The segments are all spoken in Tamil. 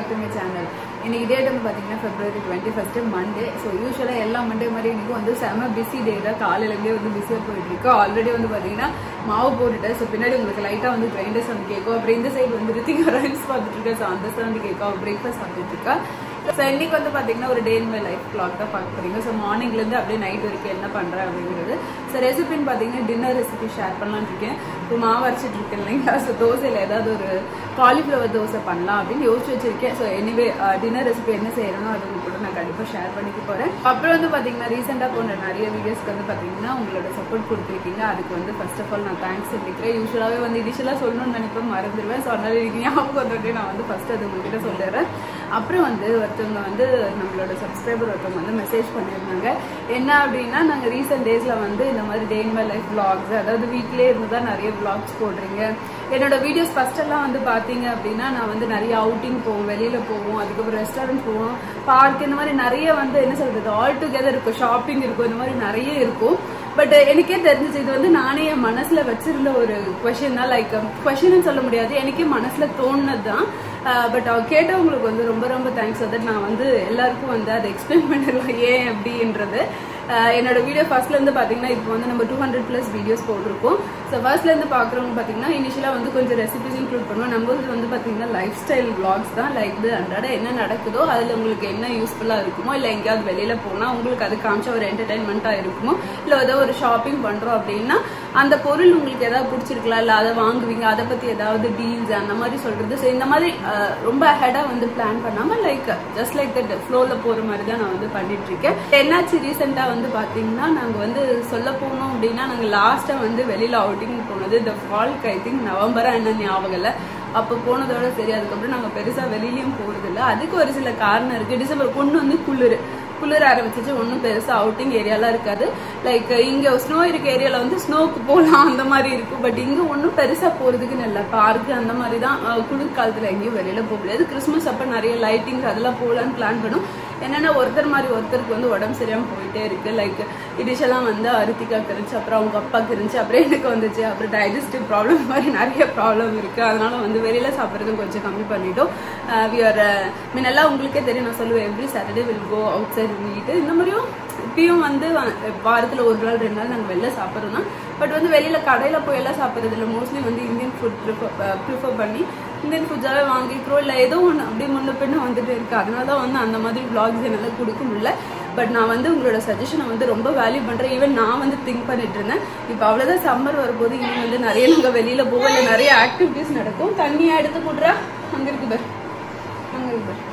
பேக் டு மை சேனல் இன்னைக்கு டேட் வந்து பார்த்தீங்கன்னா February twenty first Monday so யூஸ்வலாக எல்லா மண்டே மாதிரி இன்னைக்கு வந்து செம பிஸி டே தான் காலையிலேருந்தே வந்து பிஸியாக போயிட்டு இருக்கு ஆல்ரெடி வந்து பார்த்தீங்கன்னா மாவு போட்டுட்டேன் ஸோ பின்னாடி உங்களுக்கு லைட்டாக வந்து கிரைண்டர்ஸ் வந்து கேட்கும் அப்புறம் இந்த சைடு வந்து ரித்திகா ரைஸ் பார்த்துட்டு இருக்கேன் ஸோ அந்த சைடு வந்து கேட்கும் பிரேக்ஃபாஸ்ட் சாப்பிட்டுட்டு இருக்கா ஸோ இன்னைக்கு வந்து பார்த்தீங்கன்னா ஒரு day in my life clock தான் பார்க்க போறீங்க ஸோ மார்னிங்லேருந்து அப்படியே நைட் வரைக்கும் என்ன பண்ணுறேன் அப்படிங்கிறது ஸோ ரெசிபின்னு பார்த்தீங்கன்னா டின்னர் ரெசிபி ஷேர் பண்ணலாம்னு இருக்கேன் இப்போ மாவு அரைச்சிட்டு இருக்கேன் இல்லைங்களா ஸோ தோசையில் ஏதாவது ஒரு காலிஃப்ளவர் தோசை பண்ணலாம் அப்படின்னு யோசிச்சு வச்சிருக்கேன் ஸோ எனிவே டின்னர் ரெசிபி என்ன செய்யறனோ அது உங்க கூட நான் கண்டிப்பாக ஷேர் பண்ணிக்க போகிறேன் அப்புறம் வந்து பார்த்தீங்கன்னா ரீசெண்டாக போன நிறைய வீடியோஸ்க்கு வந்து பார்த்தீங்கன்னா உங்களோட சப்போர்ட் கொடுத்துருக்கீங்க அதுக்கு வந்து ஃபர்ஸ்ட் ஆஃப் ஆல் நான் தேங்க்ஸ் சொல்லிக்கிறேன் யூஸ்வலாகவே வந்து இனிஷியலாக சொல்லணும்னு நினைப்பேன் மறந்துடுவேன் ஸோ அதனால இன்னைக்கு ஞாபகம் வந்துட்டு நான் வந்து ஃபர்ஸ்ட் அது உங்ககிட்ட சொல்லிடுறேன் அப்புறம் வந்து ஒருத்தவங்க வந்து நம்மளோட சப்ஸ்கிரைபர் ஒருத்தவங்க வந்து மெசேஜ் பண்ணியிருந்தாங்க என்ன அப்படின்னா நாங்கள் ரீசெண்ட் டேஸில் வந்து இந்த மாதிரி day in my life vlogs அதாவது வீட்டிலே இருந்து தான் நிறைய vlogs போடுறீங்க என்னோட வீடியோஸ் ஃபர்ஸ்ட் எல்லாம் வந்து பார்த்தீங்க அப்படின்னா நான் வந்து நிறைய அவுட்டிங் போவோம் வெளியில போவோம் அதுக்கப்புறம் ரெஸ்டாரண்ட் போவோம் பார்க் இந்த மாதிரி நிறைய வந்து என்ன சொல்றது ஆல் டுகெதர் இருக்கும் ஷாப்பிங் இருக்கும் இந்த மாதிரி நிறைய இருக்கும் பட் எனக்கே தெரிஞ்சிச்சு இது வந்து நானே என் மனசுல வச்சிருந்த ஒரு கொஷின் தான் லைக் கொஷின் சொல்ல முடியாது எனக்கே மனசுல தோணுனது தான் பட் கேட்டவங்களுக்கு வந்து ரொம்ப ரொம்ப தேங்க்ஸ் தட் நான் வந்து எல்லாருக்கும் வந்து அதை எக்ஸ்பிளைன் பண்ணிடலாம் ஏன் அப்படின்றது அஹ் என்னோட வீடியோ ஃபர்ஸ்ட்ல இருந்து பாத்தீங்கன்னா இப்போ வந்து நம்ம டூ ஹண்ட்ரட் பிளஸ் வீடியோஸ் போட்டிருக்கோம் ஸோ ஃபர்ஸ்ட்ல இருந்து பாக்குறவங்க பாத்தீங்கன்னா இனிஷியலா வந்து கொஞ்சம் ரெசிபிஸ் இன்க்ளூட் பண்ணுவோம் நம்ம வந்து வந்து பாத்தீங்கன்னா லைஃப் ஸ்டைல் vlogs தான் லைக் இது அன்றாட என்ன நடக்குதோ அதுல உங்களுக்கு என்ன யூஸ்ஃபுல்லா இருக்குமோ இல்ல எங்கேயாவது வெளியில போனா உங்களுக்கு அது காமிச்ச ஒரு என்டர்டைன்மெண்டா இருக்குமோ இல்ல ஏதோ ஒரு ஷாப்பிங் பண்றோம் அப்படின்னா அந்த பொருள் உங்களுக்கு ஏதாவது பிடிச்சிருக்கலாம் இல்ல அதை வாங்குவீங்க அதை பத்தி ஏதாவது டீல்ஸ் அந்த மாதிரி சொல்றது ஸோ இந்த மாதிரி அஹ், ரொம்ப ஹெடா வந்து பிளான் பண்ணாம லைக் ஜஸ்ட் லைக் தட் ஃப்ளோல போற மாதிரி தான் நான் வந்து பண்ணிட்டு இருக்கேன் என்னாச்சு ரீசெண்டா வந்து பாத்தீங்கன்னா நாங்க வந்து சொல்ல போனோம் அப்படின்னா நாங்க லாஸ்டா வந்து வெளியில அவுட்டிங் போனது இந்த ஃபால்க் ஐ திங்க் நவம்பரா என்ன ஞாபகம் இல்லை அப்போ போனதோட சரி அதுக்கப்புறம் நாங்க பெருசா வெளியிலயும் போறது இல்ல அதுக்கு ஒரு சில காரணம் இருக்கு டிசம்பர் பொண்ணு வந்து குளிர் குளிர ஆரம்பிச்சிச்சு ஒன்றும் பெருசா அவுட்டிங் ஏரியாலாம் இருக்காது லைக் இங்க ஸ்னோ இருக்க ஏரியால வந்து ஸ்னோக்கு போகலாம் அந்த மாதிரி இருக்கும் பட் இங்க ஒன்றும் பெருசா போறதுக்கு இல்லை பார்க்கு அந்த மாதிரி தான் அஹ், குளிர் காலத்துல எங்கேயும் வெளியில போக முடியாது கிறிஸ்மஸ் அப்ப நிறைய லைட்டிங் அதெல்லாம் போகலான்னு பிளான் பண்ணும் என்னன்னா ஒருத்தர் மாதிரி ஒருத்தருக்கு வந்து உடம்பு சரியாம போயிட்டே இருக்கு லைக் இடிஷெல்லாம் வந்து அரித்திகாக்கு இருந்துச்சு அப்புறம் அவங்க அப்பாக்கு இருந்துச்சு அப்புறம் எனக்கு வந்துச்சு அப்புறம் டைஜஸ்டிவ் ப்ராப்ளம் மாதிரி நிறைய ப்ராப்ளம் இருக்கு அதனால வந்து வெளியில சாப்பிட்றதும் கொஞ்சம் கம்மி பண்ணிட்டோம் வி ஆர் முன்னெல்லாம் உங்களுக்கே தெரியும் நான் சொல்லுவேன் every Saturday will go outside வீட்டு இந்த மாதிரியும் இப்பயும் வந்து வ- வாரத்துல ஒரு நாள் ரெண்டு நாள் நாங்கள் வெளில சாப்பிட்றோம் தான் பட் வந்து வெளியில கடையில போய் எல்லாம் சாப்பிட்றது இல்லை மோஸ்ட்லி வந்து இந்தியன் ஃபுட் ப்ரிஃபர் பண்ணி இந்தியன் ஃபுட்ஸாவே வாங்கிக்கிறோம் இல்லை ஏதோ ஒன்று அப்படியே முன்ன பின்ன வந்துட்டு இருக்கு அதனால தான் வந்து அந்த மாதிரி vlogs என்னால் கொடுக்க முடியல பட் நான் வந்து உங்களோட சஜஷனை வந்து ரொம்ப வேல்யூ பண்றேன் ஈவன் நான் வந்து திங்க் பண்ணிட்டு இருந்தேன் இப்போ அவ்வளோதான் சம்மர் வரும்போது இனி வந்து நிறைய நாங்கள் வெளியில போவோம் இல்லை நிறைய ஆக்டிவிட்டீஸ் நடக்கும் தண்ணியா எடுத்து போடுறா அங்க இருக்கு பார் அங்க இருக்கு பார்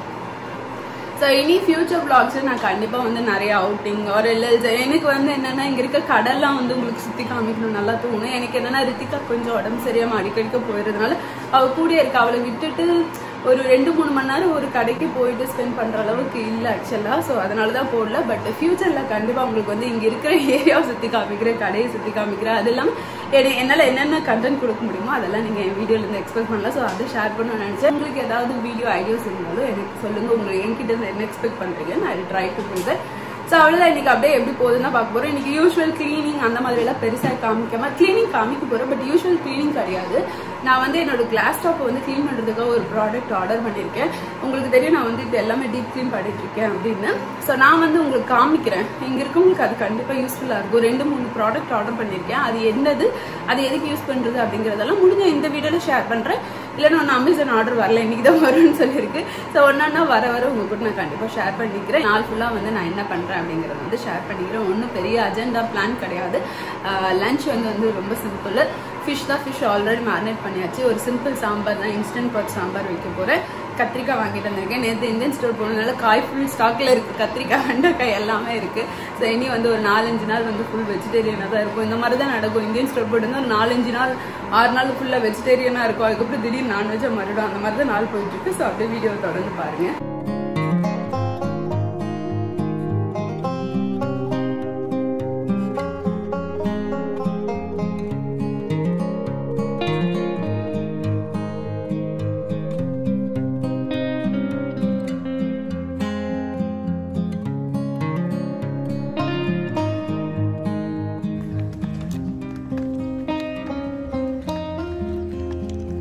ஸோ இனி ஃபியூச்சர் vlogsல நான் கண்டிப்பா வந்து நிறைய அவுட்டிங் ஒரு இல்லை எனக்கு வந்து என்னன்னா இங்க இருக்க கடல்லாம் வந்து உங்களுக்கு சுத்தி காமிக்கணும் நல்லா தோணும் எனக்கு என்னன்னா ரித்திகா கொஞ்சம் உடம்பு சரியாம அடிக்கடிக்க போயிருந்தனால அவ கூட இருக்க அவளை விட்டுட்டு ஒரு ரெண்டு மூணு மணி நேரம் ஒரு கடைக்கு போயிட்டு ஸ்பெண்ட் பண்ற அளவுக்கு இல்லை ஆக்சுவலா ஸோ அதனால தான் போடல பட் ஃபியூச்சர்ல கண்டிப்பா உங்களுக்கு வந்து இங்க இருக்கிற ஏரியாவை சுத்தி காமிக்கிறேன் கடையை சுத்தி காமிக்கிறேன் அது இல்லாம என- என்னால என்னென்ன கண்டென்ட் கொடுக்க முடியுமோ அதெல்லாம் நீங்க என் வீடியோல இருந்து எக்ஸ்பெக்ட் பண்ணலாம் ஸோ அதை ஷேர் பண்ண நினைச்சேன் உங்களுக்கு ஏதாவது வீடியோ ஐடியாஸ் இருந்தாலும் எனக்கு சொல்லுங்க உங்களுக்கு என்கிட்ட இருந்து என்ன எக்ஸ்பெக்ட் பண்றீங்க நான் ட்ரை டு பண்ணுறேன் ஸோ அவ்வளோதான் இன்னைக்கு அப்படியே எப்படி போகுதுன்னா பார்க்க போறோம் இன்னைக்கு யூஸ்வல் கிளீனிங் அந்த மாதிரி எல்லாம் பெருசா காமிக்காம கிளீனிங் காமிக்க போறேன் பட் யூஸ்வல் கிளீனிங் கிடையாது நான் வந்து என்னோட கிளாஸ் டாப் வந்து க்ளீன் பண்றதுக்காக ஒரு ப்ராடக்ட் ஆர்டர் பண்ணியிருக்கேன் உங்களுக்கு தெரியும் நான் வந்து இது எல்லாமே டீப் க்ளீன் பண்ணிட்டு இருக்கேன் அப்படின்னு ஸோ நான் வந்து உங்களுக்கு காமிக்கிறேன் இங்க இருக்கவங்களுக்கு அது கண்டிப்பா யூஸ்ஃபுல்லா இருக்கும் ரெண்டு மூணு ப்ராடக்ட் ஆர்டர் பண்ணியிருக்கேன் அது என்னது அது எதுக்கு யூஸ் பண்றது அப்படிங்கறதெல்லாம் முடிஞ்ச இந்த வீடியோல ஷேர் பண்றேன் இல்லைன்னா ஒன்று அமேசான் ஆர்டர் வரல இன்னைக்கு தான் வரும்னு சொல்லியிருக்கு ஸோ ஒன்னா வர வர உங்க கூட நான் கண்டிப்பா ஷேர் பண்ணிக்கிறேன் நாள் ஃபுல்லா வந்து நான் என்ன பண்றேன் அப்படிங்கறத வந்து ஷேர் பண்ணிக்கிறேன் ஒன்றும் பெரிய அஜெண்டா பிளான் கிடையாது லஞ்ச் வந்து வந்து ரொம்ப சிம்பிள் ஃபிஷ் தான் ஃபிஷ் ஆல்ரெடி மேரினேட் பண்ணியாச்சு ஒரு சிம்பிள் சாம்பார் தான் இன்ஸ்டன்ட் பாட் சாம்பார் வைக்க போறேன் கத்திரிக்காய் வாங்கிட்டு வந்திருக்கேன் நேற்று இந்தியன் ஸ்டோர் போனதுனால காய் ஃபுல் ஸ்டாக்ல இருக்கு கத்திரிக்காய் வெண்டைக்காய் எல்லாமே இருக்கு ஸோ இனி வந்து ஒரு நாலஞ்சு நாள் வந்து ஃபுல் வெஜிடேரியனாக தான் இருக்கும் இந்த மாதிரி தான் நடக்கும் இந்தியன் ஸ்டோர் போட்டு ஒரு நாலஞ்சு நாள் ஆறு நாள் ஃபுல்லாக வெஜிடேரியனாக இருக்கும் அதுக்கப்புறம் திடீர்னு நான்வெஜ்ஜாக மாறிடும் அந்த மாதிரி தான் நாள் போயிட்டு இருக்கு ஸோ அப்படியே வீடியோ தொடர்ந்து பாருங்க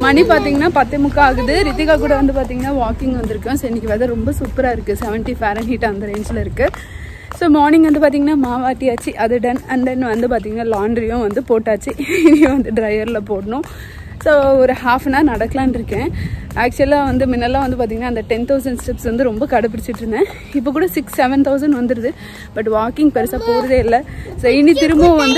மணி பார்த்தீங்கன்னா பத்து முக்கா ஆகுது ரித்திகா கூட வந்து பார்த்தீங்கன்னா வாக்கிங் வந்திருக்கோம் ஸோ இன்னைக்கு வெதர் ரொம்ப சூப்பராக இருக்குது செவன்ட்டி ஃபேரன் ஹீட் அந்த ரேஞ்சில் இருக்குது ஸோ மார்னிங் வந்து பார்த்தீங்கன்னா மாவாட்டியாச்சு அது டன் அண்ட் தென் வந்து பார்த்தீங்கன்னா லாண்ட்ரியும் வந்து போட்டாச்சு இனி வந்து ட்ரையரில் போடணும் ஸோ ஒரு ஹாஃப் அன் ஹவர் நடக்கலான் இருக்கேன் ஆக்சுவலாக வந்து முன்னெல்லாம் வந்து பார்த்தீங்கன்னா அந்த டென் தௌசண்ட் ஸ்டெப்ஸ் வந்து ரொம்ப கடைப்பிடிச்சிட்டு இருந்தேன் இப்போ கூட சிக்ஸ் செவன் தௌசண்ட் வந்துடுது பட் வாக்கிங் பெருசாக போகிறதே இல்லை ஸோ இனி திரும்பவும் வந்து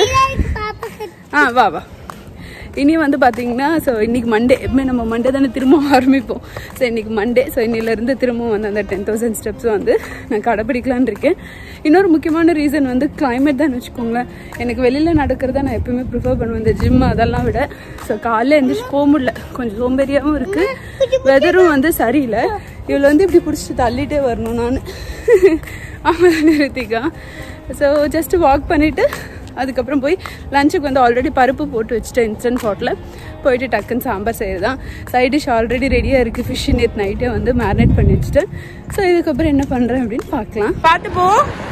ஆ வா வா இனி வந்து பார்த்தீங்கன்னா ஸோ இன்னைக்கு மண்டே எப்பவுமே நம்ம மண்டே தானே திரும்பவும் ஆரம்பிப்போம் ஸோ இன்னைக்கு மண்டே ஸோ இன்னிலேருந்து திரும்பவும் வந்து அந்த டென் தௌசண்ட் ஸ்டெப்ஸ் வந்து நான் கடைப்பிடிக்கலான்னு இருக்கேன் இன்னொரு முக்கியமான ரீசன் வந்து climate தான் வச்சுக்கோங்களேன் எனக்கு வெளியில் நடக்கிறத நான் எப்பவுமே ப்ரிஃபர் பண்ணுவேன் இந்த ஜிம் அதெல்லாம் விட ஸோ காலைல எழுந்திரிச்சு போக முடியல கொஞ்சம் சோம்பேறியாகவும் இருக்குது வெதரும் வந்து சரியில்லை இவளை வந்து இப்படி பிடிச்சிட்டு தள்ளிட்டே வரணும் நான் ஆமாம் நிறுத்திக்கா ஸோ ஜஸ்ட் வாக் பண்ணிவிட்டு அதுக்கப்புறம் போய் லஞ்சுக்கு வந்து ஆல்ரெடி பருப்பு போட்டு வச்சுட்டேன் இன்ஸ்டன்ட் பாட்டில் போயிட்டு டக்குன்னு சாம்பார் செய்கிறது தான் சைட் டிஷ் ஆல்ரெடி ரெடியாக இருக்குது ஃபிஷ் நேற்று நைட்டே வந்து மேரினேட் பண்ணி வச்சுட்டேன் ஸோ இதுக்கப்புறம் என்ன பண்ணுறேன் அப்படின்னு பார்க்கலாம் பார்த்து போ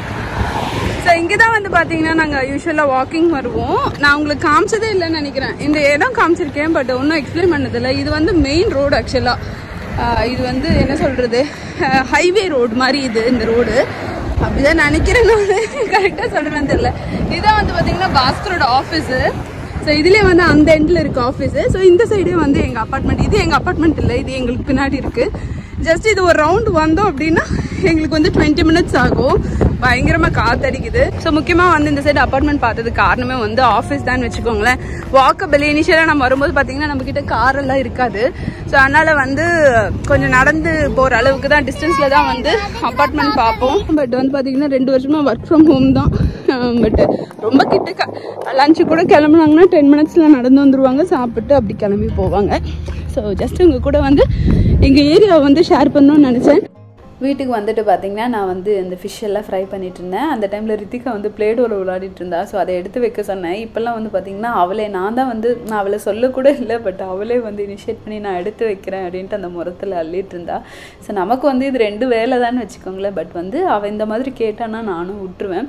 ஸோ இங்கே தான் வந்து பார்த்தீங்கன்னா நாங்கள் யூஸ்வலாக வாக்கிங் வருவோம் நான் உங்களுக்கு காமிச்சதே இல்லைன்னு நினைக்கிறேன் இந்த இடம் காமிச்சிருக்கேன் பட் ஒன்றும் எக்ஸ்பிளைன் பண்ணதில்லை இது வந்து மெயின் ரோடு ஆக்சுவலாக இது வந்து என்ன சொல்கிறது ஹைவே ரோடு மாதிரி இது இந்த ரோடு அப்படிதான் நினைக்கிறேன் நான் கரெக்டாக சொல்கிறேன்னு தெரியல இதான் வந்து பார்த்தீங்கன்னா பாஸ்கரோட ஆஃபீஸு ஸோ இதுலேயே வந்து அந்த எண்டில் இருக்கு ஆஃபீஸு ஸோ இந்த சைடே வந்து எங்கள் அப்பார்ட்மெண்ட் இது எங்கள் அப்பார்ட்மெண்ட் இல்லை இது எங்களுக்கு பின்னாடி இருக்குது ஜஸ்ட் இது ஒரு ரவுண்ட் வந்தோம் அப்படின்னா எங்களுக்கு வந்து டுவெண்ட்டி மினிட்ஸ் ஆகும் பயங்கரமாக காத்தடிக்குது ஸோ முக்கியமாக வந்து இந்த சைடு அப்பார்ட்மெண்ட் பார்த்தது காரணமே வந்து ஆஃபீஸ் தான் வச்சுக்கோங்களேன் வாக்கபிள் இனிஷியலாக நம்ம வரும்போது பார்த்தீங்கன்னா நம்ம கிட்ட கார் எல்லாம் இருக்காது ஸோ அதனால வந்து கொஞ்சம் நடந்து போகிற அளவுக்கு தான் டிஸ்டன்ஸில் தான் வந்து அப்பார்ட்மெண்ட் பார்ப்போம் பட் வந்து பார்த்தீங்கன்னா ரெண்டு வருஷமா ஒர்க் ஃப்ரம் ஹோம் தான் பட் ரொம்ப கிட்ட லஞ்சு கூட கிளம்புனாங்கன்னா டென் மினிட்ஸில் நடந்து வந்துருவாங்க சாப்பிட்டு அப்படி கிளம்பி போவாங்க ஸோ ஜஸ்ட் உங்கள் கூட வந்து எங்கள் ஏரியாவை வந்து ஷேர் பண்ணணும்னு நினச்சேன் வீட்டுக்கு வந்துட்டு பார்த்தீங்கன்னா நான் வந்து இந்த ஃபிஷ் எல்லாம் ஃப்ரை பண்ணிட்டு இருந்தேன் அந்த டைமில் ரித்திகா வந்து பிளேடோவில் விளையாடிட்டு இருந்தா ஸோ அதை எடுத்து வைக்க சொன்னேன் இப்போல்லாம் வந்து பார்த்தீங்கன்னா அவளே நான் தான் வந்து நான் அவளை சொல்லக்கூட இல்லை பட் அவளே வந்து இனிஷியேட் பண்ணி நான் எடுத்து வைக்கிறேன் அப்படின்ட்டு அந்த முரத்தில் அள்ளிட்டு இருந்தா ஸோ நமக்கு வந்து இது ரெண்டு வேலை தான் வச்சுக்கோங்களேன் பட் வந்து அவள் இந்த மாதிரி கேட்டான்னா நானும் விட்டுருவேன்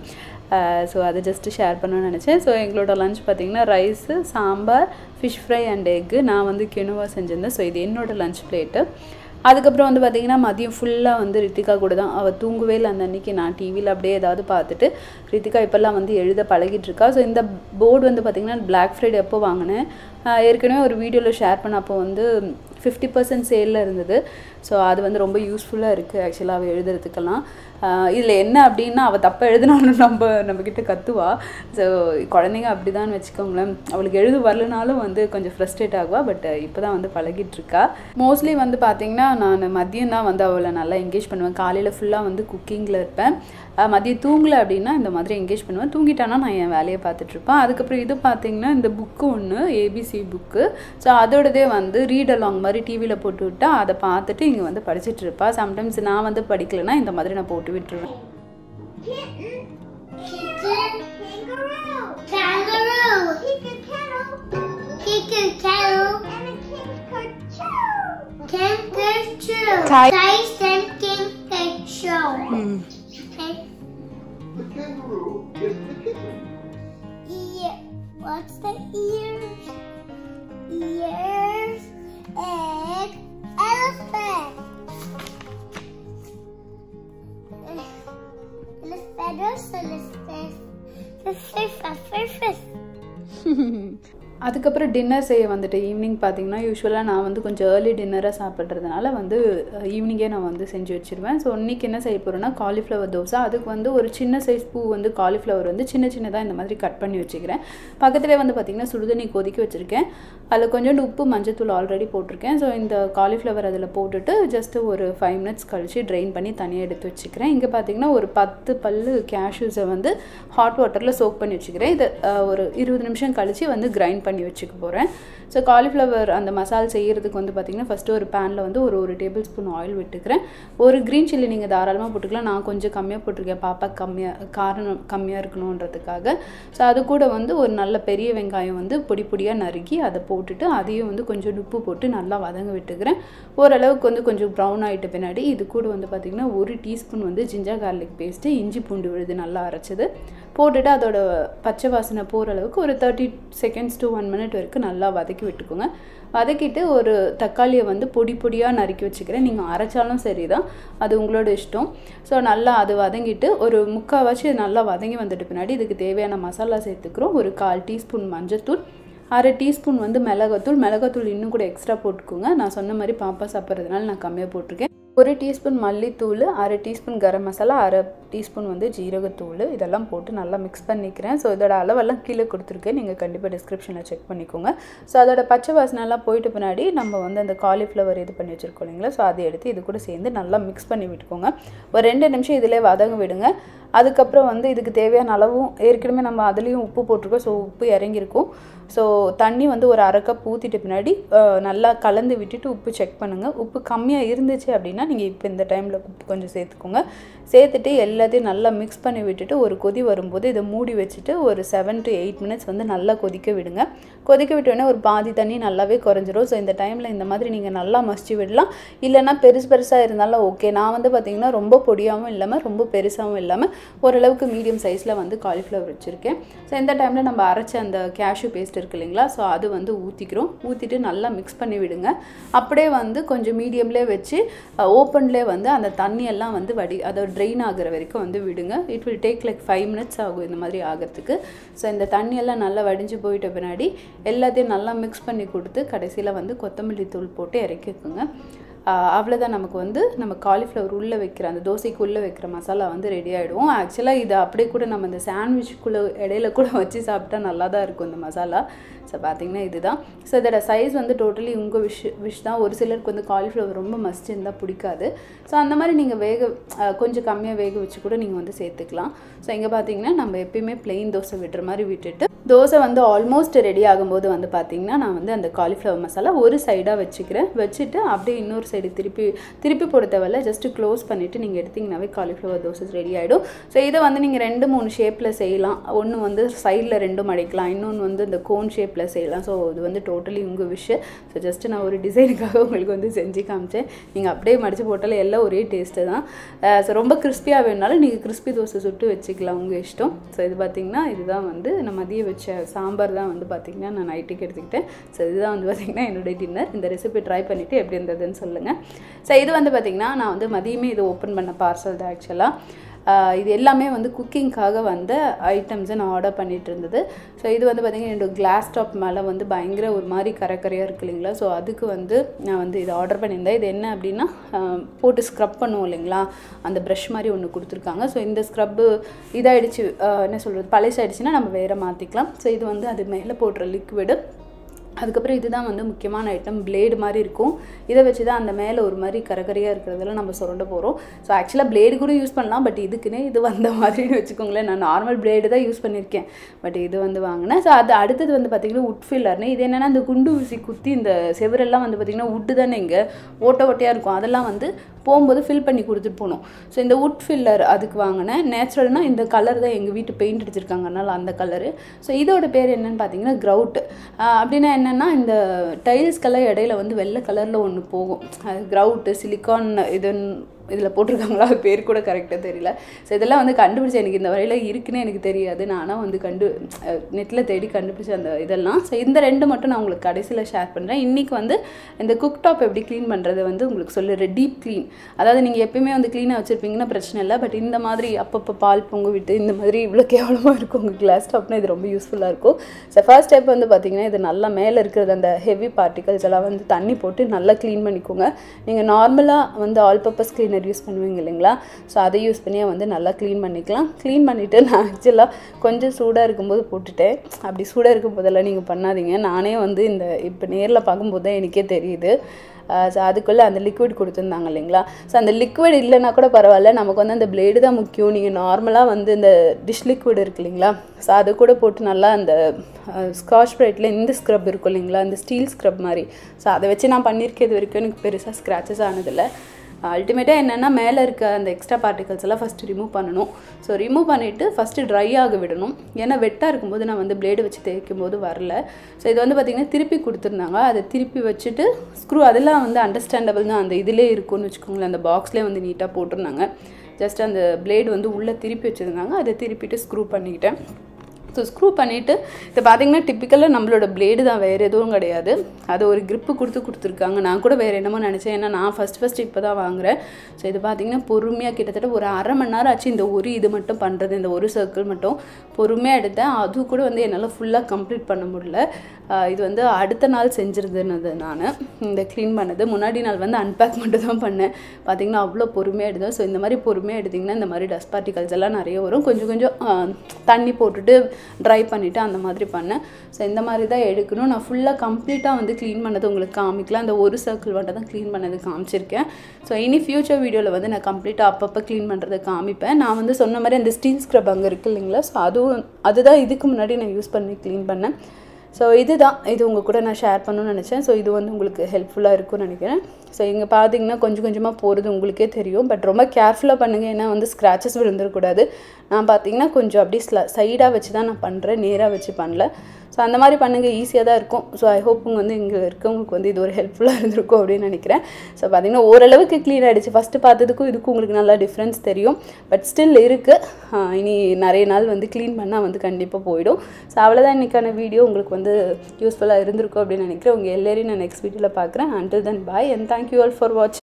ஸோ அதை ஜஸ்ட்டு ஷேர் பண்ணணும்னு நினச்சேன் ஸோ எங்களோட லஞ்ச் பார்த்தீங்கன்னா rice sambar fish fry and egg நான் வந்து கிணுவா செஞ்சிருந்தேன் ஸோ இது என்னோட லஞ்ச் பிளேட்டு அதுக்கப்புறம் வந்து பார்த்தீங்கன்னா மதியம் ஃபுல்லாக வந்து ரித்திகா கூட தான் அவள் தூங்கவே இல்லை அந்த அன்னைக்கு நான் டிவியில் அப்படியே ஏதாவது பார்த்துட்டு ரித்திகா இப்போல்லாம் வந்து எழுத பழகிட்டு இருக்கா ஸோ இந்த போர்டு வந்து பார்த்தீங்கன்னா பிளாக் ஃப்ரைடே எப்போ வாங்கினேன் ஆஹ் ஏற்கனவே ஒரு வீடியோவில் ஷேர் பண்ண அப்போ வந்து ஃபிஃப்டி பர்சன்ட் சேலில் இருந்தது ஸோ அது வந்து ரொம்ப யூஸ்ஃபுல்லாக இருக்குது ஆக்சுவலாக அவள் எழுதுறதுக்கெல்லாம் இதில் என்ன அப்படின்னா அவள் தப்பாக எழுதினாலும் நம்ம நம்மக்கிட்ட கத்துவா ஸோ குழந்தைங்க அப்படி தான் வச்சுக்கோங்களேன் அவளுக்கு எழுத வரலனாலும் வந்து கொஞ்சம் ஃப்ரஸ்ட்ரேட் ஆகுவா பட் இப்போ தான் வந்து பழகிட்டு இருக்கா மோஸ்ட்லி வந்து பார்த்தீங்கன்னா நான் மதியம் தான் வந்து அவளை நல்லா என்கேஜ் பண்ணுவேன் காலையில் ஃபுல்லாக வந்து குக்கிங்கில் இருப்பேன் அஹ் மதியம் தூங்கலை அப்படின்னா இந்த மாதிரி என்கேஜ் பண்ணுவேன் தூங்கிட்டானா நான் என் வேலையை பார்த்துட்ருப்பேன் அதுக்கப்புறம் இது பார்த்தீங்கன்னா இந்த புக்கு ஒன்று ஏபிசி புக்கு ஸோ அதோடதே வந்து ரீட் அலாங் மாதிரி டிவியில் போட்டு விட்டா அதை பார்த்துட்டு இங்கே வந்து படிச்சுட்டு இருப்பா சம்டைம்ஸ் நான் வந்து படிக்கலைன்னா இந்த மாதிரி நான் போட்டு விட்டுருவேன் Kitten. Kangaroo. Kicker kettle. Kangaroo. Kai- Tyson Kangaroo. Okay. The kangaroo is the kitten. Ear. What's the ears? Ears. Egg. Elephant. Elephant. Elephant. Elephant. அதுக்கப்புறம் டின்னர் செய்ய வந்துட்டு ஈவினிங் பார்த்தீங்கன்னா யூஸ்வலாக நான் வந்து கொஞ்சம் ஏர்லி டின்னராக சாப்பிட்றதுனால வந்து ஈவினிங்கே நான் வந்து செஞ்சு வச்சிருவேன் ஸோ இன்றைக்கி என்ன செய்ய போகிறேன்னா காலிஃப்ளவர் தோசை அதுக்கு வந்து ஒரு சின்ன சைஸ் பூ வந்து காலிஃப்ளவர் வந்து சின்ன சின்னதாக இந்த மாதிரி கட் பண்ணி வச்சுக்கிறேன் பக்கத்துலேயே வந்து பார்த்திங்கன்னா சுடுதண்ணி கொதிக்க வச்சுருக்கேன் அதில் கொஞ்சோண்டு உப்பு மஞ்சத்தூள் ஆல்ரெடி போட்டிருக்கேன் ஸோ இந்த காலிஃப்ளவர் அதில் போட்டுட்டு ஜஸ்ட்டு ஒரு ஃபைவ் மினிட்ஸ் கழித்து ட்ரெயின் பண்ணி தனியாக எடுத்து வச்சுக்கிறேன் இங்கே பார்த்தீங்கன்னா ஒரு பத்து பல்லு கேஷ்யூஸை வந்து ஹாட் வாட்டரில் சோக் பண்ணி வச்சுக்கிறேன் இது அஹ், ஒரு இருபது நிமிஷம் கழித்து வந்து கிரைண்ட் பண்ணி வச்சுக்க போகிறேன் ஸோ காலிஃப்ளவர் அந்த மசால் செய்கிறதுக்கு வந்து பார்த்திங்கன்னா ஃபஸ்ட்டு ஒரு பேனில் வந்து ஒரு ஒரு டேபிள் ஸ்பூன் ஆயில் விட்டுக்கிறேன் ஒரு க்ரீன் சில்லி நீங்கள் தாராளமாக போட்டுக்கலாம் நான் கொஞ்சம் கம்மியாக போட்டிருக்கேன் பாப்பா கம்மியாக காரம் கம்மியாக இருக்கணுன்றதுக்காக ஸோ அது கூட வந்து ஒரு நல்ல பெரிய வெங்காயம் வந்து பொடி பொடியாக நறுக்கி அதை போட்டுட்டு அதையும் வந்து கொஞ்சம் உப்பு போட்டு நல்லா வதங்க விட்டுக்கிறேன் ஓரளவுக்கு வந்து கொஞ்சம் ப்ரௌன் ஆகிட்ட பின்னாடி இது கூட வந்து பார்த்திங்கன்னா ஒரு டீஸ்பூன் வந்து ஜிஞ்சர் கார்லிக் பேஸ்ட்டு இஞ்சி பூண்டு விழுது நல்லா அரைச்சது போட்டுட்டு அதோட பச்சை வாசனை போகிற அளவுக்கு ஒரு thirty seconds to one minute வரைக்கும் நல்லா வதக்கி விட்டுக்கோங்க வதக்கிட்டு ஒரு தக்காளியை வந்து பொடி பொடியாக நறுக்கி வச்சுக்கிறேன் நீங்கள் அரைச்சாலும் சரி தான் அது உங்களோட இஷ்டம் ஸோ நல்லா அது வதங்கிட்டு ஒரு முக்கால்வாசி நல்லா வதங்கி வந்துட்டு பின்னாடி இதுக்கு தேவையான மசாலா சேர்த்துக்கிறோம் ஒரு கால் டீஸ்பூன் மஞ்சத்தூள் அரை டீஸ்பூன் வந்து மிளகாத்தூள் மிளகாத்தூள் இன்னும் கூட எக்ஸ்ட்ரா போட்டுக்கோங்க நான் சொன்ன மாதிரி பாப்பா சாப்பிட்றதுனால நான் கம்மியாக போட்டிருக்கேன் ஒரு டீஸ்பூன் மல்லித்தூள் அரை டீஸ்பூன் கரம் மசாலா அரை டீஸ்பூன் வந்து ஜீரகத்தூள் இதெல்லாம் போட்டு நல்லா மிக்ஸ் பண்ணிக்கிறேன் ஸோ இதோட அளவெல்லாம் கீழே கொடுத்துருக்கேன் நீங்கள் கண்டிப்பாக டிஸ்கிரிப்ஷனில் செக் பண்ணிக்கோங்க ஸோ அதோட பச்சை வாசனைலாம் போயிட்டு பின்னாடி நம்ம வந்து அந்த காலிஃப்ளவர் இது பண்ணி வச்சுருக்கோம் இல்லைங்களா ஸோ அதை எடுத்து இது கூட சேர்ந்து நல்லா மிக்ஸ் பண்ணி விட்டுக்கோங்க ஒரு ரெண்டு நிமிஷம் இதிலே வதங்க விடுங்க அதுக்கப்புறம் வந்து இதுக்கு தேவையான அளவும் ஏற்கனவே நம்ம அதுலேயும் உப்பு போட்டிருக்கோம் ஸோ உப்பு இறங்கியிருக்கும் ஸோ தண்ணி வந்து ஒரு அரை கப் ஊற்றிட்ட பின்னாடி அஹ், நல்லா கலந்து விட்டுட்டு உப்பு செக் பண்ணுங்கள் உப்பு கம்மியாக இருந்துச்சு அப்படின்னா நீங்கள் இப்போ இந்த டைமில் உப்பு கொஞ்சம் சேர்த்துக்கோங்க சேர்த்துட்டு எல்லாத்தையும் நல்லா மிக்ஸ் பண்ணி விட்டுட்டு ஒரு கொதி வரும்போது இதை மூடி வச்சுட்டு ஒரு செவன் to எயிட் மினிட்ஸ் வந்து நல்லா கொதிக்க விடுங்க கொதிக்க விட்டோடனே ஒரு பாதி தண்ணி நல்லாவே குறைஞ்சிரும் ஸோ இந்த டைமில் இந்த மாதிரி நீங்கள் நல்லா மசிச்சு விடலாம் இல்லைன்னா பெருசு பெருசாக இருந்தாலும் ஓகே நான் வந்து பார்த்தீங்கன்னா ரொம்ப பொடியாகவும் இல்லாமல் ரொம்ப பெருசாகவும் இல்லாமல் ஓரளவுக்கு மீடியம் சைஸில் வந்து காலிஃப்ளவர் வச்சுருக்கேன் ஸோ இந்த டைமில் நம்ம அரைச்ச அந்த கேஷ்யூ பேஸ்ட் இருக்கு இல்லைங்களா ஸோ அது வந்து ஊற்றிக்கிறோம் ஊற்றிட்டு நல்லா மிக்ஸ் பண்ணி விடுங்க அப்படியே வந்து கொஞ்சம் மீடியம்லேயே வச்சு ஓப்பன்லேயே வந்து அந்த தண்ணியெல்லாம் வந்து வடி அதை ட்ரெயின் ஆகுற வரைக்கும் வந்து விடுங்க it will take like five minutes ஆகும் இந்த மாதிரி ஆகிறதுக்கு ஸோ இந்த தண்ணியெல்லாம் நல்லா வடிஞ்சு போயிட்ட பின்னாடி எல்லாத்தையும் நல்லா மிக்ஸ் பண்ணி கொடுத்து கடைசியில் வந்து கொத்தமல்லி தூள் போட்டு இறக்கிக்கோங்க ஆஹ் அவ்வளோதான் நமக்கு வந்து நம்ம காலிஃப்ளவர் உள்ளே வைக்கிற அந்த தோசைக்கு உள்ளே வைக்கிற மசாலா வந்து ரெடி ஆகிடும் ஆக்சுவலாக இது அப்படியே கூட நம்ம இந்த சாண்ட்விச்சுக்குள்ளே இடையில கூட வச்சு சாப்பிட்டா நல்லா தான் இருக்கும் இந்த மசாலா ஸோ பார்த்தீங்கன்னா இதுதான் ஸோ இதோட சைஸ் வந்து டோட்டலி உங்கள் விஷ் விஷ் தான் ஒரு சிலருக்கு வந்து காலிஃப்ளவர் ரொம்ப மஸ்ட் இருந்தால் பிடிக்காது ஸோ அந்த மாதிரி நீங்கள் வேக ஆஹ் கொஞ்சம் கம்மியாக வேக வச்சு கூட நீங்கள் வந்து சேர்த்துக்கலாம் ஸோ இங்கே பார்த்தீங்கன்னா நம்ம எப்பயுமே plain தோசை விடுற மாதிரி விட்டுட்டு தோசை வந்து ஆல்மோஸ்ட் ரெடி ஆகும்போது வந்து பார்த்தீங்கன்னா நான் வந்து அந்த காலிஃப்ளவர் மசாலா ஒரு சைடாக வச்சுக்கிறேன் வச்சுட்டு அப்படியே இன்னொரு சைடு திருப்பி திருப்பி போட தேவையில்ல ஜஸ்ட்டு க்ளோஸ் பண்ணிவிட்டு நீங்கள் எடுத்தீங்கன்னாவே காலிஃப்ளவர் தோசை ரெடி ஆகிடும் ஸோ இதை வந்து நீங்கள் ரெண்டு மூணு ஷேப்பில் செய்யலாம் ஒன்று வந்து சைடில் ரெண்டும் அடிக்கலாம் இன்னொன்று வந்து இந்த கோன் ஷேப்பில் செய்யலாம் ஸோ இது வந்து டோட்டலி உங்கள் விஷ் ஸோ ஜஸ்ட்டு நான் ஒரு டிசைனுக்காக உங்களுக்கு வந்து செஞ்சு காமிச்சேன் நீங்கள் அப்படியே மடித்து போட்டாலும் எல்லாம் ஒரே டேஸ்ட்டு தான் ஸோ ரொம்ப கிறிஸ்பியாக வேணுனாலும் நீங்கள் கிறிஸ்பி தோசை சுட்டு வச்சுக்கலாம் உங்கள் இஷ்டம் ஸோ இது பார்த்தீங்கன்னா இதுதான் வந்து நான் மதியம் வச்ச சாம்பார் தான் வந்து பார்த்தீங்கன்னா நான் நைட்டுக்கு எடுத்துக்கிட்டேன் ஸோ இதுதான் வந்து பார்த்தீங்கன்னா என்னுடைய டின்னர் இந்த ரெசிபி ட்ரை பண்ணிவிட்டு எப்படி இருந்ததுன்னு சொல்லுங்கள் ஸோ இது வந்து பார்த்தீங்கன்னா நான் வந்து மதியமே இது ஓப்பன் பண்ண பார்சல் தான் ஆக்சுவலாக இது எல்லாமே வந்து குக்கிங்காக வந்த ஐட்டம்ஸை நான் ஆர்டர் பண்ணிட்டு இருந்தது ஸோ இது வந்து பார்த்திங்கன்னா என்னோட கிளாஸ் டாப் மேலே வந்து பயங்கர ஒரு மாதிரி கரைக்கரையாக இருக்கு இல்லைங்களா ஸோ அதுக்கு வந்து நான் வந்து இது ஆர்டர் பண்ணியிருந்தேன் இது என்ன அப்படின்னா ஆஹ், போட்டு ஸ்க்ரப் பண்ணுவோம் இல்லைங்களா அந்த ப்ரஷ் மாதிரி ஒன்று கொடுத்துருக்காங்க ஸோ இந்த ஸ்க்ரப்பு இதாகிடுச்சு என்ன சொல்கிறது பழசாயிடுச்சுன்னா நம்ம வேறு மாற்றிக்கலாம் ஸோ இது வந்து அது மேலே போடுற லிக்விடு அதுக்கப்புறம் இதுதான் வந்து முக்கியமான ஐட்டம் பிளேடு மாதிரி இருக்கும் இதை வச்சு தான் அந்த மேலே ஒரு மாதிரி கரகரையாக இருக்கிறதெல்லாம் நம்ம சுரண்ட போகிறோம் ஸோ ஆக்சுவலாக பிளேடு கூட யூஸ் பண்ணலாம் பட் இதுக்குன்னே இது வந்த மாதிரின்னு வச்சுக்கோங்களேன் நான் நார்மல் பிளேடு தான் யூஸ் பண்ணியிருக்கேன் பட் இது வந்து வாங்கினேன் ஸோ அது அடுத்தது வந்து பார்த்திங்கன்னா உட் ஃபில்லர்னு இது என்னென்னா இந்த குண்டு ஊசி குத்தி இந்த செவரெல்லாம் வந்து பார்த்திங்கன்னா உட்டு தானே இங்கே ஓட்ட ஓட்டையாக இருக்கும் அதெல்லாம் வந்து போகும்போது ஃபில் பண்ணி கொடுத்துட்டு போகணும் ஸோ இந்த உட் ஃபில்லர் அதுக்கு வாங்கினேன் நேச்சுரல்னால் இந்த கலர் தான் எங்கள் வீட்டு பெயிண்ட் அடிச்சிருக்காங்க அதனால் அந்த கலரு ஸோ இதோட பேர் என்னன்னு பார்த்தீங்கன்னா க்ரௌட் அப்படின்னா என்னென்னா இந்த டைல்ஸ்க்கெல்லாம் இடையில வந்து வெள்ளை கலரில் ஒன்று போகும் அது க்ரௌட்டு சிலிக்கான் இது இதில் போட்டிருக்காங்களா அது பேர் கூட கரெக்டாக தெரியல ஸோ இதெல்லாம் வந்து கண்டுபிடிச்ச எனக்கு இந்த வரையில் இருக்குன்னு எனக்கு தெரியாது நானாக வந்து கண்டு நெட்டில் தேடி கண்டுபிடிச்ச அந்த இதெல்லாம் ஸோ இந்த ரெண்டு மட்டும் நான் உங்களுக்கு கடைசியில் ஷேர் பண்ணுறேன் இன்றைக்கி வந்து இந்த குக் டாப் எப்படி க்ளீன் பண்ணுறது வந்து உங்களுக்கு சொல்லிடுறேன் டீப் க்ளீன் அதாவது நீங்கள் எப்பயுமே வந்து க்ளீனாக வச்சுருப்பீங்கன்னா பிரச்சனை இல்லை பட் இந்த மாதிரி அப்பப்போ பால் பொங்க விட்டு இந்த மாதிரி இவ்வளோ கேவலமாக இருக்கும் உங்கள் கிளாஸ் டாப்னா இது ரொம்ப யூஸ்ஃபுல்லாக இருக்கும் ஸோ ஃபர்ஸ்ட் ஸ்டெப் வந்து பார்த்தீங்கன்னா இது நல்லா மேலே இருக்கிறது அந்த ஹெவி பார்ட்டிகல்ஸ் எல்லாம் வந்து தண்ணி போட்டு நல்லா க்ளீன் பண்ணிக்கோங்க நீங்கள் நார்மலாக வந்து ஆல் பர்பஸ் க்ளீனர் யூஸ் பண்ணுவீங்க இல்லைங்களா ஸோ அதை யூஸ் பண்ணியே வந்து நல்லா க்ளீன் பண்ணிக்கலாம் க்ளீன் பண்ணிவிட்டு நான் ஆக்சுவலாக கொஞ்சம் சூடாக இருக்கும்போது போட்டுட்டேன் அப்படி சூடாக இருக்கும் போதெல்லாம் நீங்கள் பண்ணாதீங்க நானே வந்து இந்த இப்போ நேரில் பார்க்கும்போது தான் எனக்கே தெரியுது ஸோ அதுக்குள்ளே அந்த லிக்விட் கொடுத்துருந்தாங்க இல்லைங்களா ஸோ அந்த லிக்விட் இல்லைன்னா கூட பரவாயில்ல நமக்கு வந்து அந்த பிளேடு தான் முக்கியம் நீங்கள் நார்மலாக வந்து இந்த டிஷ் லிக்விட் இருக்கு இல்லைங்களா ஸோ அது கூட போட்டு நல்லா அந்த ஸ்காட்ச் ப்ரைட்டில் இந்த ஸ்க்ரப் இருக்கும் இல்லைங்களா இந்த ஸ்டீல் ஸ்க்ரப் மாதிரி ஸோ அதை வச்சு நான் பண்ணியிருக்கிறது வரைக்கும் எனக்கு பெருசாக ஸ்க்ராச்சஸ் ஆனதில்லை அல்டிமேட்டாக என்னென்னா மேலே இருக்க அந்த எக்ஸ்ட்ரா பார்ட்டிகல்ஸ் எல்லாம் ஃபஸ்ட்டு ரிமூவ் பண்ணணும் ஸோ ரிமூவ் பண்ணிவிட்டு ஃபஸ்ட்டு ட்ரை ஆக விடணும் ஏன்னா வெட்டாக இருக்கும்போது நான் வந்து பிளேடு வச்சு தேய்க்கும் போது வரல ஸோ இது வந்து பார்த்திங்கன்னா திருப்பி கொடுத்துருந்தாங்க அதை திருப்பி வச்சுட்டு ஸ்க்ரூ அதெல்லாம் வந்து அண்டர்ஸ்டாண்டபிள் தான் அந்த இதிலே இருக்கும்னு வச்சுக்கோங்களேன் அந்த பாக்ஸ்லேயே வந்து நீட்டாக போட்டிருந்தாங்க ஜஸ்ட் அந்த பிளேடு வந்து உள்ளே திருப்பி வச்சுருந்தாங்க அதை திருப்பிட்டு ஸ்க்ரூ பண்ணிக்கிட்டேன் ஸோ ஸ்க்ரூ பண்ணிவிட்டு இது பார்த்தீங்கன்னா டிப்பிக்கலாக நம்மளோட பிளேடு தான் வேறு எதுவும் கிடையாது அது ஒரு grip கொடுத்து கொடுத்துருக்காங்க நான் கூட வேறு என்னமோ நினச்சேன் ஏன்னா நான் ஃபஸ்ட் ஃபஸ்ட் இப்போ தான் வாங்குறேன் ஸோ இது பார்த்தீங்கன்னா பொறுமையாக கிட்டத்தட்ட ஒரு அரை மணி நேரம் ஆச்சு இந்த ஒரு இது மட்டும் பண்ணுறது இந்த ஒரு சர்க்கிள் மட்டும் பொறுமையாக எடுத்தேன் அது கூட வந்து என்னால் ஃபுல்லாக கம்ப்ளீட் பண்ண முடியல ஆஹ் இது வந்து அடுத்த நாள் செஞ்சுருந்தது நான் இந்த க்ளீன் பண்ணது முன்னாடி நாள் வந்து அன்பேக் மட்டும் தான் பண்ணேன் பார்த்தீங்கன்னா அவ்வளோ பொறுமையாக எடுத்தேன் ஸோ இந்த மாதிரி பொறுமையாக எடுத்திங்கன்னா இந்த மாதிரி டஸ்ட் பார்ட்டிகல்ஸ் எல்லாம் நிறைய வரும் கொஞ்சம் கொஞ்சம் ஆஹ் தண்ணி போட்டுட்டு ட்ரை பண்ணிவிட்டு அந்த மாதிரி பண்ணேன் ஸோ இந்த மாதிரி தான் எடுக்கணும் நான் ஃபுல்லாக கம்ப்ளீட்டாக வந்து க்ளீன் பண்ணது உங்களுக்கு காமிக்கலாம் அந்த ஒரு சர்க்கிள் மட்டும் தான் க்ளீன் பண்ணது காமிச்சிருக்கேன் ஸோ இனி ஃப்யூச்சர் வீடியோவில் வந்து நான் கம்ப்ளீட்டாக அப்பப்போ க்ளீன் பண்ணுறதை காமிப்பேன் நான் வந்து சொன்ன மாதிரி அந்த ஸ்டீல் ஸ்க்ரப் அங்கே இருக்கு இல்லைங்களா ஸோ அதுவும் அதுதான் இதுக்கு முன்னாடி நான் யூஸ் பண்ணி க்ளீன் பண்ணேன் ஸோ இதுதான் இது உங்கள் கூட நான் ஷேர் பண்ணணும்னு நினச்சேன் ஸோ இது வந்து உங்களுக்கு ஹெல்ப்ஃபுல்லாக இருக்கும்னு நினைக்கிறேன் ஸோ இங்கே பார்த்தீங்கன்னா கொஞ்சம் கொஞ்சமாக போகிறது உங்களுக்கே தெரியும் பட் ரொம்ப கேர்ஃபுல்லாக பண்ணுங்கள் ஏன்னா வந்து ஸ்க்ராச்சஸ் விழுந்துடக்கூடாது நான் பார்த்தீங்கன்னா கொஞ்சம் அப்படியே ஸ்ல சைடாக வச்சு தான் நான் பண்ணுறேன் நேராக வச்சு பண்ணல ஸோ அந்த மாதிரி பண்ணுங்கள் ஈஸியாக தான் இருக்கும் ஸோ ஐ ஹோப் உங்க வந்து இங்கே இருக்கவங்களுக்கு வந்து இது ஒரு ஹெல்ப்ஃபுல்லாக இருந்திருக்கும் அப்படின்னு நினைக்கிறேன் ஸோ பார்த்தீங்கன்னா ஓரளவுக்கு க்ளீன் ஆகிடுச்சு ஃபஸ்ட்டு பார்த்ததுக்கும் இதுக்கும் உங்களுக்கு நல்லா டிஃப்ரென்ஸ் தெரியும் பட் ஸ்டில் இருக்குது இனி நிறைய நாள் வந்து க்ளீன் பண்ணால் வந்து கண்டிப்பாக போயிடும் ஸோ அவ்வளோதான் இன்றைக்கான வீடியோ உங்களுக்கு வந்து யூஸ்ஃபுல்லாக இருந்திருக்கும் அப்படின்னு நினைக்கிறேன் உங்கள் எல்லாரையும் நான் நெக்ஸ்ட் வீடியோவில் பார்க்குறேன் until then bye and thank you all for watch